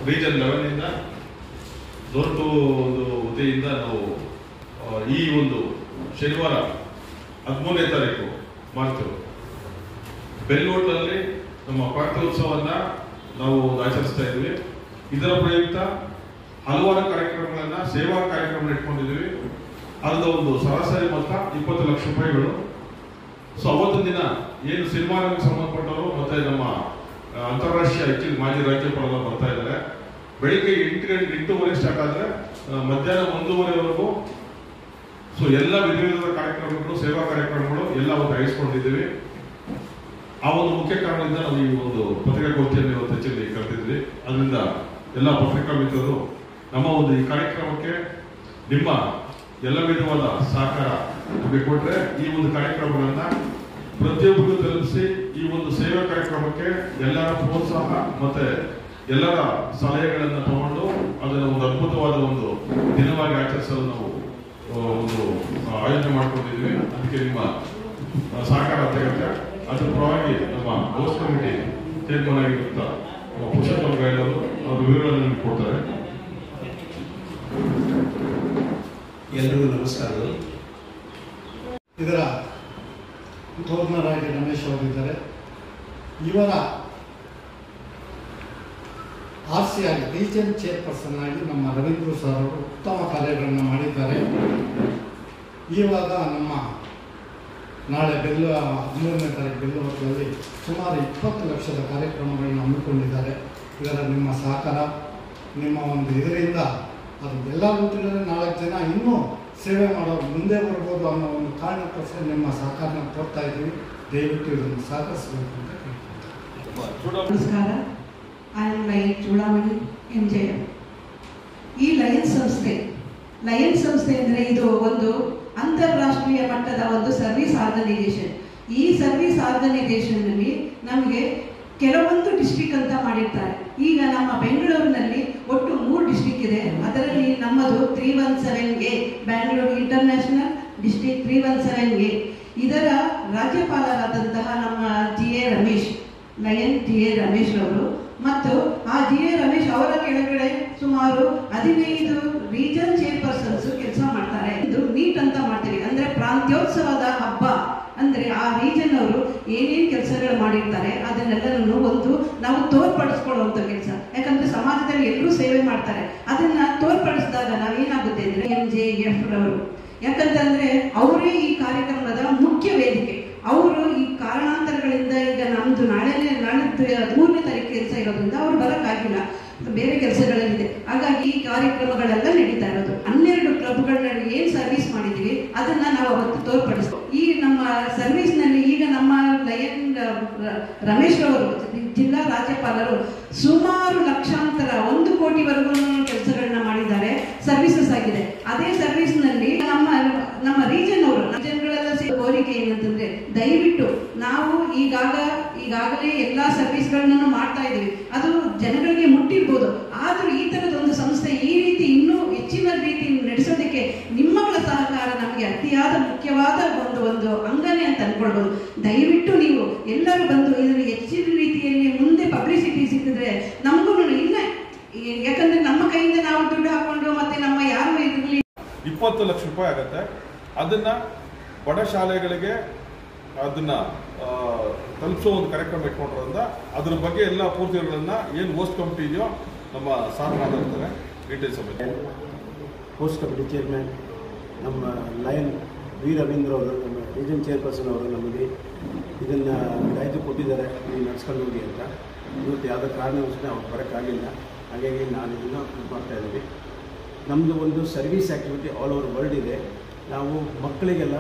region ಲೆವೆನ್ನಿಂದ zone to ಒಂದು ವತಿಯಿಂದ ನಾವು ಆ, ಈ ಒಂದು ಶನಿವಾರ ಹದಿಮೂರನೇ ತಾರೀಕು ಮಾರ್ಚ್ ಬೆಂಗಳೂರಿನಲ್ಲಿ ನಮ್ಮ ಪ್ರಾಂತ್ಯೋತ್ಸವನ್ನ ನಾವು ಆಚರಿಸ್ತಾ ಇದ್ವಿ ಇದರ ಪ್ರಯುಕ್ತ ಹಲವಾರು ಕಾರ್ಯಕ್ರಮಗಳನ್ನ ಸೇವಾ ಕಾರ್ಯಕ್ರಮ ಇಟ್ಕೊಂಡಿದ್ವಿ ಅದರ ಒಂದು ಸರಾಸರಿ ಮೊತ್ತ ಇಪ್ಪತ್ತು ಲಕ್ಷ ರೂಪಾಯಿಗಳು ಸೊ ಅವತ್ತಿನ ದಿನ ಏನು ಸಿನಿಮಾ ರಂಗಕ್ಕೆ ಸಂಬಂಧಪಟ್ಟವರು ಮತ್ತೆ ನಮ್ಮ ಆ, ಅಂತಾರಾಷ್ಟ್ರೀಯ ಹೆಚ್ಚಿನ ಮಾಜಿ ರಾಜ್ಯಪಾಲರು ಬರ್ತಾ ಇದ್ದಾರೆ ಬೆಳಿಗ್ಗೆ ಎಂಟು ಗಂಟೆ ಎಂಟೂವರೆ ಸ್ಟಾರ್ಟ್ ಆದ್ರೆ ಆ, ಮಧ್ಯಾಹ್ನ ಒಂದೂವರೆವರೆಗೂ ಸೊ ಎಲ್ಲ ವಿಧ ವಿಧದ ಕಾರ್ಯಕ್ರಮಗಳು ಸೇವಾ ಕಾರ್ಯಕ್ರಮಗಳು ಎಲ್ಲ ಅವತ್ತು ಆಯೋಜಿಸ್ಕೊಂಡಿದ್ದೀವಿ ಆ ಒಂದು ಮುಖ್ಯ ಕಾರಣದಿಂದ ನಾವು ಈ ಒಂದು ಪತ್ರಿಕಾಗೋಷ್ಠಿಯನ್ನು ಇವತ್ತು ಹೆಚ್ಚಿಗೆ ಕರೆದಿದ್ವಿ ಅದರಿಂದ ಎಲ್ಲ ಪತ್ರಿಕಾ ಮಿತ್ರರು ನಮ್ಮ ಒಂದು ಈ ಕಾರ್ಯಕ್ರಮಕ್ಕೆ ನಿಮ್ಮ ಎಲ್ಲ ವಿಧವಾದ ಸಹಕಾರ ನಮಗೆ ಕೊಟ್ರೆ ಈ ಒಂದು ಕಾರ್ಯಕ್ರಮಗಳನ್ನ ಪ್ರತಿಯೊಬ್ಬರಿಗೂ ತಲುಪಿಸಿ ಈ ಒಂದು ಸೇವಾ ಕಾರ್ಯಕ್ರಮಕ್ಕೆ ಎಲ್ಲರ ಪ್ರೋತ್ಸಾಹ ಮತ್ತೆ ಎಲ್ಲರ ಸಲಹೆಗಳನ್ನ ತಗೊಂಡು ಅದನ್ನು ಒಂದು ಅದ್ಭುತವಾದ ಒಂದು ದಿನವಾಗಿ ಆಚರಿಸಲು ನಾವು ಆ, ಒಂದು ಆಯೋಜನೆ ಮಾಡ್ಕೊಂಡಿದ್ವಿ ಅದಕ್ಕೆ ನಿಮ್ಮ ಆ, ಸಹಕಾರ ಅತ್ಯಗತ್ಯ ಅದ್ರ ಪರವಾಗಿ ನಮ್ಮ ಹೋಸ್ಟ್ ಕಮಿಟಿ ಚೇರ್ಮನ್ ಆಗಿರುತ್ತ ನಮ್ಮ ಪುರುಷೋತ್ತಮ ಗೈಡರು ಅವರು ವಿವರಗಳನ್ನು ನಿಮ್ಗೆ ಕೊಡ್ತಾರೆ ಎಲ್ರಿಗೂ ನಮಸ್ಕಾರಗಳು ಇದರ ಗವರ್ನರ್ ಆಗಿ ರಮೇಶ್ ಅವರಿದ್ದಾರೆ ಇವರ ಆರ್ ಸಿ ಆಗಿ ರೀಜನ್ ಚೇರ್ಪರ್ಸನ್ ಆಗಿ ನಮ್ಮ ರವೀಂದ್ರ ಸರ್ ಅವರು ಉತ್ತಮ ಕಾರ್ಯಗಳನ್ನು ಮಾಡಿದ್ದಾರೆ ಇವಾಗ ನಮ್ಮ ನಾಳೆ ಬೆಲ್ಲ ಹದಿಮೂರನೇ ತಾರೀಕು ಬೆಲ್ಲುವತ್ತಲ್ಲಿ ಸುಮಾರು ಇಪ್ಪತ್ತು ಲಕ್ಷದ ಕಾರ್ಯಕ್ರಮಗಳನ್ನು ಹಮ್ಮಿಕೊಂಡಿದ್ದಾರೆ ಇದರ ನಿಮ್ಮ ಸಹಕಾರ ನಿಮ್ಮ ಒಂದು ಇದರಿಂದ ಅದು ಎಲ್ಲ ರೀತಿಯಲ್ಲಿ ನಾಲ್ಕು ಜನ ಇನ್ನೂ ಸೇವೆ ಮಾಡೋರು ಮುಂದೆ ಬರ್ಬೋದು ಅನ್ನೋ ಒಂದು ಕಾರಣಕ್ಕೋಸ್ಕರ ನಿಮ್ಮ ಸಹಕಾರನ ಕೊಡ್ತಾ ಇದ್ದೀವಿ ದಯವಿಟ್ಟು ಇದನ್ನು ಸಹಕರಿಸಬೇಕು ಅಂತ ಕೇಳ್ತೀನಿ ನಮಸ್ಕಾರ I am lion Choodamani M J M ಈ ಲಯನ್ ಸಂಸ್ಥೆ ಲಯನ್ ಸಂಸ್ಥೆ ಅಂದರೆ ಇದು ಒಂದು ಅಂತಾರಾಷ್ಟ್ರೀಯ ಮಟ್ಟದ ಒಂದು ಸರ್ವಿಸ್ ಆರ್ಗನೈಸೇಷನ್ ಈ ಸರ್ವಿಸ್ ಆರ್ಗನೈಸೇಷನ್ನಲ್ಲಿ ನಮಗೆ ಕೆಲವೊಂದು ಡಿಸ್ಟ್ರಿಕ್ಟ್ ಅಂತ ಮಾಡಿರ್ತಾರೆ ಈಗ ನಮ್ಮ ಬೆಂಗಳೂರಿನಲ್ಲಿ ಒಟ್ಟು ಮೂರು ಡಿಸ್ಟ್ರಿಕ್ಟ್ ಇದೆ ಅದರಲ್ಲಿ ನಮ್ಮದು three one seven A Bangalore international district three one seven A ಇದರ ರಾಜ್ಯಪಾಲರಾದಂತಹ ನಮ್ಮ G A Ramesh lion G A Ramesh ಅವರು ಮತ್ತು ಆ ಜಿ ಎ ರಮೇಶ್ ಅವರ ಕೆಳಗಡೆ ಸುಮಾರು ಹದಿನೈದು ರೀಜನ್ ಚೇರ್ಪರ್ಸನ್ಸ್ ಕೆಲಸ ಮಾಡ್ತಾರೆ ಇದು ಮೀಟ್ ಅಂತ ಮಾಡ್ತೀವಿ ಅಂದ್ರೆ ಪ್ರಾಂತ್ಯೋತ್ಸವದ ಹಬ್ಬ ಅಂದ್ರೆ ಆ ರೀಜನ್ ಅವರು ಏನೇನ್ ಕೆಲಸಗಳು ಮಾಡಿರ್ತಾರೆ ಅದನ್ನೆಲ್ಲನೂ ಒಂದು ನಾವು ತೋರ್ಪಡಿಸ್ಕೊಳ್ಳುವಂತ ಕೆಲಸ ಯಾಕಂದ್ರೆ ಸಮಾಜದಲ್ಲಿ ಎಲ್ಲರೂ ಸೇವೆ ಮಾಡ್ತಾರೆ ಅದನ್ನ ತೋರ್ಪಡಿಸಿದಾಗ ನಾವೇನಾಗುತ್ತೆ ಅಂದ್ರೆ ಎಂ ಜೆ ಎಫ್ ರವರು ಯಾಕಂತಂದ್ರೆ ಅವರೇ ಈ ಕಾರ್ಯಕ್ರಮದ ಮುಖ್ಯ ವೇದಿಕೆ ಅವರು ಈ ಕಾರಣಾಂತರಗಳಿಂದ ಈಗ ನಮ್ದು ನಾಳೆನೇ ನಾಳಿದ್ದು ಮೂರನೇ ತಾರೀಕು ಕೆಲಸ ಇರೋದ್ರಿಂದ ಅವ್ರು ಬರೋಕ್ಕಾಗಿಲ್ಲ ಬೇರೆ ಕೆಲಸಗಳಲ್ಲಿದೆ ಹಾಗಾಗಿ ಈ ಕಾರ್ಯಕ್ರಮಗಳೆಲ್ಲ ನಡೀತಾ ಇರೋದು ಹನ್ನೆರಡು ಕ್ಲಬ್ಗಳನ್ನ ಏನ್ ಸರ್ವಿಸ್ ಮಾಡಿದೀವಿ ಅದನ್ನ ನಾವು ಅವತ್ತು ತೋರ್ಪಡಿಸ್ತೀವಿ ಈ ನಮ್ಮ ಸರ್ವಿಸ್ ನಲ್ಲಿ ಈಗ ನಮ್ಮ ಲಯನ್ ರ- ರಮೇಶ್ ಅವರು ಜಿಲ್ಲಾ ರಾಜ್ಯಪಾಲರು ಸುಮಾರು ಲಕ್ಷಾಂತರ ಒಂದು ಕೋಟಿವರೆಗೂ ಕೆಲಸಗಳನ್ನ ಮಾಡಿದ್ದಾರೆ ಸರ್ವಿಸಸ್ ಆಗಿದೆ ಅದೇ ಸರ್ವಿಸ್ ನಲ್ಲಿ ನಮ್ಮ ನಮ್ಮ ರೀಜನ್ ಅವರು ರೀಜನ್ಗಳೆಲ್ಲ ಸೇರಿ ಕೋರಿಕೆ ಏನಂತಂದ್ರೆ ದಯವಿಟ್ಟು ನಾವು ಈಗಾಗ ಈಗಾಗಲೇ ಎಲ್ಲಾ ಸರ್ವಿಸ್ಗಳನ್ನ ಮಾಡ್ತಾ ಇದೀವಿ ಅದು ಜನಗಳಿಗೆ ಮುಟ್ಟಿರ್ಬೋದು ಆದ್ರೂ ಈ ತರದ ಒಂದು ಸಂಸ್ಥೆ ಈ ರೀತಿ ಇನ್ನೂ ಹೆಚ್ಚಿನ ರೀತಿ ನಡೆಸೋದಕ್ಕೆ ನಿಮ್ಮಗಳ ಸಹಕಾರ ನಮಗೆ ಅತಿಯಾದ ಮುಖ್ಯವಾದ ಒಂದು ಒಂದು ಅಂಗನೆ ಅಂತ ಅನ್ಕೊಳ್ಬೋದು ದಯವಿಟ್ಟು ನೀವು ಎಲ್ಲರೂ ಬಂದು ಇದನ್ನು ಹೆಚ್ಚಿನ ರೀತಿಯಲ್ಲಿ ಮುಂದೆ ಪಬ್ಲಿಸಿಟಿ ಸಿಕ್ಕಿದ್ರೆ ನಮಗೂ ಇಲ್ಲ ಯಾಕಂದ್ರೆ ನಮ್ಮ ಕೈಯಿಂದ ನಾವು ದುಡ್ಡು ಹಾಕೊಂಡು ಮತ್ತೆ ನಮ್ಮ ಯಾರು ಇದರಲ್ಲಿ ಇಪ್ಪತ್ತು ಲಕ್ಷ ರೂಪಾಯಿ ಆಗತ್ತೆ ಅದನ್ನ ಬಡ ಶಾಲೆಗಳಿಗೆ ಅದನ್ನ ಆ, ತಲುಪಿಸೋ ಒಂದು ಕಾರ್ಯಕ್ರಮ ಇಟ್ಕೊಂಡಿರೋದ್ರಿಂದ ಅದ್ರ ಬಗ್ಗೆ ಎಲ್ಲ ಪೂರ್ತಿಗಳನ್ನ ಏನು ಹೋಸ್ಟ್ ಕಮಿಟಿ ಇದೆಯೋ ನಮ್ಮ ಸಾರ್ ಮಾತಾಡ್ತಾರೆ ಡೀಟೇಲ್ಸ್ ಸಮೇತ ಹೋಸ್ಟ್ ಕಮಿಟಿ ಚೇರ್ಮನ್ ನಮ್ಮ ಲಯನ್ ವಿ ರವೀಂದ್ರ ಅವರು ನಮ್ಮ ರೀಜನ್ ಚೇರ್ಪರ್ಸನ್ ಅವರು ನಮಗೆ ಇದನ್ನು ದಾಯಿತು ಕೊಟ್ಟಿದ್ದಾರೆ ನೀವು ನಡ್ಸ್ಕೊಂಡು ಹೋಗಿ ಅಂತ ಇವತ್ತು ಯಾವುದೋ ಕಾರಣವಶಾತ್ ಅವ್ರು ಬರೋಕ್ಕಾಗಿಲ್ಲ ಹಾಗಾಗಿ ನಾನು ಇದನ್ನು ಇದು ಮಾಡ್ತಾ ಇದ್ದೀವಿ ನಮ್ಮದು ಒಂದು service activity all over world ಇದೆ ನಾವು ಮಕ್ಕಳಿಗೆಲ್ಲ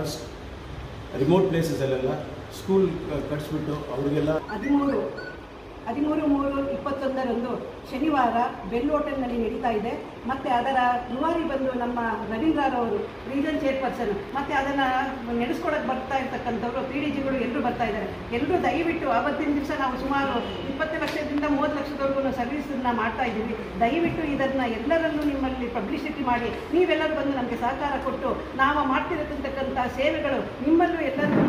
ರಿಮೋಟ್ ಪ್ಲೇಸಸಲ್ಲೆಲ್ಲ ಸ್ಕೂಲ್ ಕಟ್ಸ್ಬಿಟ್ಟು ಅವರಿಗೆಲ್ಲ ಹದಿಮೂರು ಹದಿಮೂರು ಮೂರು ಇಪ್ಪತ್ತೊಂದರಂದು ಶನಿವಾರ ಬೆಲ್ ಹೋಟೆಲ್ನಲ್ಲಿ ನಡೀತಾ ಇದೆ ಮತ್ತೆ ಅದರ ರೂವಾರಿ ಬಂದು ನಮ್ಮ ರವೀಂದ್ರರವರು ರೀಜನ್ ಚೇರ್ಪರ್ಸನ್ ಮತ್ತೆ ಅದನ್ನ ನಡೆಸ್ಕೊಡಕ್ಕೆ ಬರ್ತಾ ಇರ್ತಕ್ಕಂಥವ್ರು ಪಿ ಡಿ ಜಿಗಳು ಎಲ್ಲರೂ ಬರ್ತಾ ಇದ್ದಾರೆ ಎಲ್ಲರೂ ದಯವಿಟ್ಟು ಆವತ್ತಿನ ದಿವಸ ನಾವು ಸುಮಾರು ಇಪ್ಪತ್ತು ಲಕ್ಷದಿಂದ ಮೂವತ್ತು ಲಕ್ಷದವರೆಗೂ ಸರ್ವಿಸನ್ನ ಮಾಡ್ತಾ ಇದ್ದೀವಿ ದಯವಿಟ್ಟು ಇದನ್ನ ಎಲ್ಲರಲ್ಲೂ ನಿಮ್ಮಲ್ಲಿ ಪಬ್ಲಿಸಿಟಿ ಮಾಡಿ ನೀವೆಲ್ಲರೂ ಬಂದು ನಮಗೆ ಸಹಕಾರ ಕೊಟ್ಟು ನಾವು ಮಾಡ್ತಿರತಕ್ಕಂಥ ಸೇವೆಗಳು ನಿಮ್ಮಲ್ಲೂ ಎಲ್ಲರೂ